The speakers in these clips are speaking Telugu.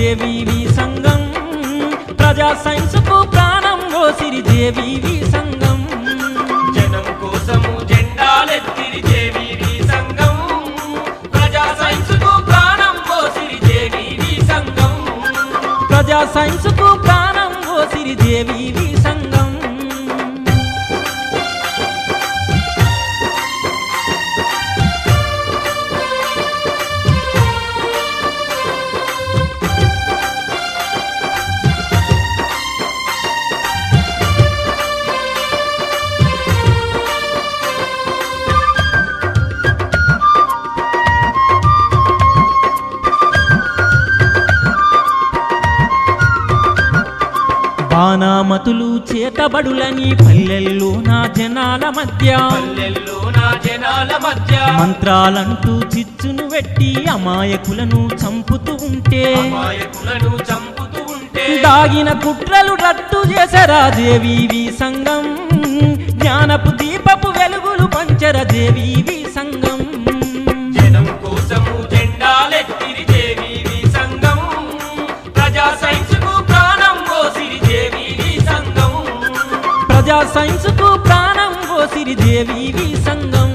జేవీవి సంఘం ప్రజా సైన్సుకు ప్రాణం ఓసిరి జేవీవి సంఘం జనం కోసము జెండాలెత్తిరి జేవీవి సంఘం ప్రజా సైన్సుకు ప్రాణం పోసిరి జేవీవి సంఘం ప్రజా సైన్సుకు ప్రాణం ఓసిరి జేవీవి సంఘం బాణామతులు చేతబడులని పల్లెల్లో నా జనాల మధ్య పల్లెల్లో నా జనాల మధ్య మంత్రాలంటూ చిచ్చును పెట్టి అమాయకులను చంపుతూ ఉంటే అమాయకులను చంపుతూ ఉంటే దాగిన కుట్రలు రట్టు చేసరా దేవీవి సంఘం జ్ఞానపు దీపపు వెలుగులు పంచర దేవీవి సంఘం జనం కోసము జెండాలెత్తిరి జేవీవి సంఘం ప్రజా సైన్సుకు ప్రాణం పోసిరి జేవీవి సంఘం ప్రజా సైన్సుకు ప్రాణం పోసిరి దేవీవి సంఘం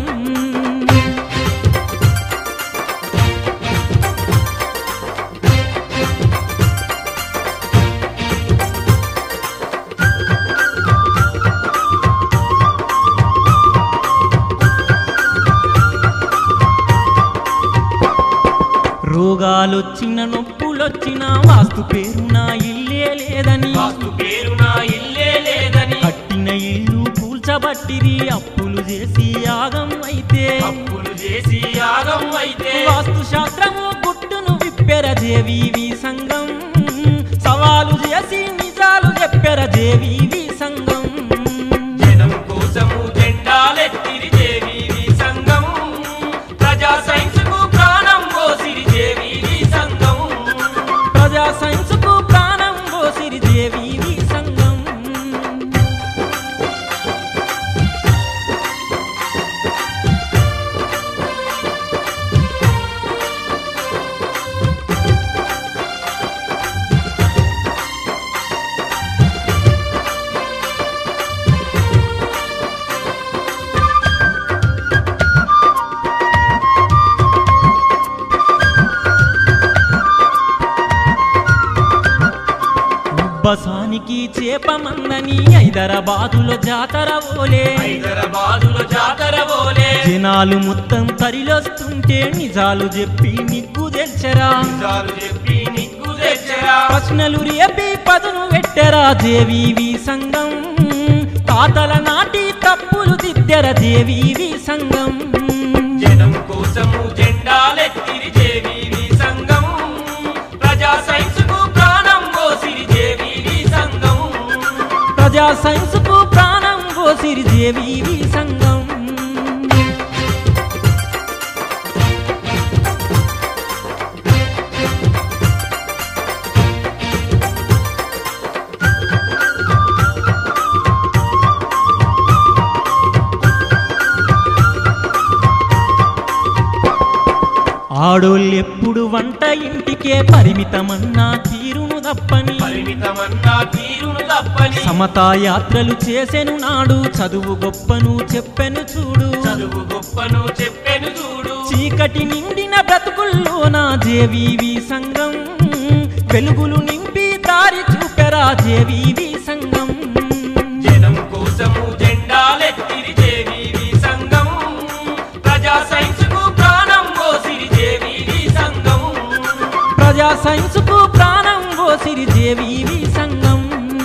రోగాలొచ్చిన నొప్పులొచ్చిన వాస్తు పేరు నా ఇల్లే లేదని వాస్తు పేరు నా ఇల్లే లేదని కట్టిన ఇల్లు కూల్చబట్టిరి అప్పులు చేసి యాగం అయితే అప్పులు చేసి యాగం అయితే వాస్తు శాస్త్రము గుట్టును విప్పెర దేవీవి సంఘం సవాలు చేసి నిజాలు చెప్పెర దేవీవి సంఘం జనం కోసము జెండాలెత్తిరి జేవీవి సంఘం ప్రజా సైన్సుకు ప్రాణం పోసిరి జేవీవి సంఘం ప్రజా సైన్సుకు ప్రాణం పోసిరి దేవీవి సంఘం ఉబ్బసానికి చేపమందని హైదరాబాదులో జాతర ఓలే హైదరాబాదులో జాతర పోలే జనాలు మొత్తం తరిలొస్తుంటే నిజాలు చెప్పి నిగ్గు తెల్చరా నిజాలు చెప్పి నిగ్గు తెచ్చరా ప్రశ్నలు రేపి పదును పెట్టరా దేవీవి సంఘం తాతల నాటి తప్పులు దిద్దెర దేవీవి సంఘం జనం కోసము జెండాలెత్తిరి జేవీవి సంఘం ప్రజా సైన్సుకు ప్రాణం పోసిరి జేవీవి సంఘం ప్రజా సైన్సుకు ప్రాణం పోసిరి దేవీవి సంఘం ఆడోళ్ళెప్పుడు వంట ఇంటికే పరిమితమన్నా తీరును తప్పని పరిమితమన్నా తీరును తప్పని సమతా యాత్రలు చేసెను నాడు చదువు గొప్పను చెప్పెను చూడు చదువు గొప్పను చెప్పెను చూడు చీకటి నిండిన బ్రతుకుల్లో నా జేవీవి సంఘం వెలుగులు నింపి దారి చూపెరా జేవీవి సంఘం జనం కోసము జెండాలెత్తిరి జేవీవి సంఘం ప్రజా సైన్సుకు ప్రాణం పోసిరి జేవీవి సంఘం ప్రజా సైన్సుకు ప్రాణం పోసిరి జేవీవి సంఘం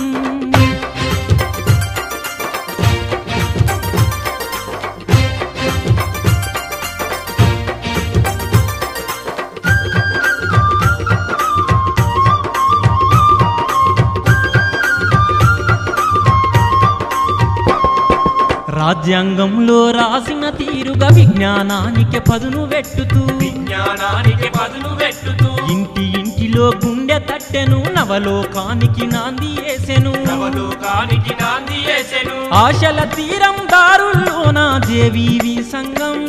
రాజ్యాంగంలో రాసిన తీరుగా విజ్ఞానానికి పదును వెట్టుతూ విజ్ఞానానికి పదును పెట్టుతూ ఇంటి ఇంటిలో గుండె తట్టెను నవలోకానికి నాంది వేసెను నవలోకానికి నాంది వేసెను ఆశల తీరం దారుల్లోన జేవీవి సంఘం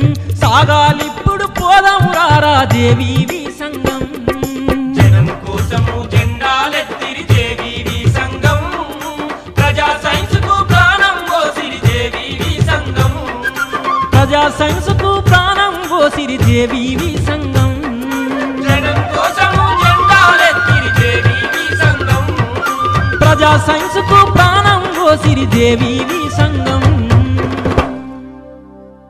సాగాలిప్పుడు పోదాం రారా జేవీవి సంఘం జనం కోసం సైన్సుకు ప్రాణం పోసిరి జేవీవి సంఘం జనం కోసము జెండాలెత్తిరి జేవీవి సంఘం ప్రజా సైన్సుకు ప్రాణం పోసిరి జేవీవి సంఘం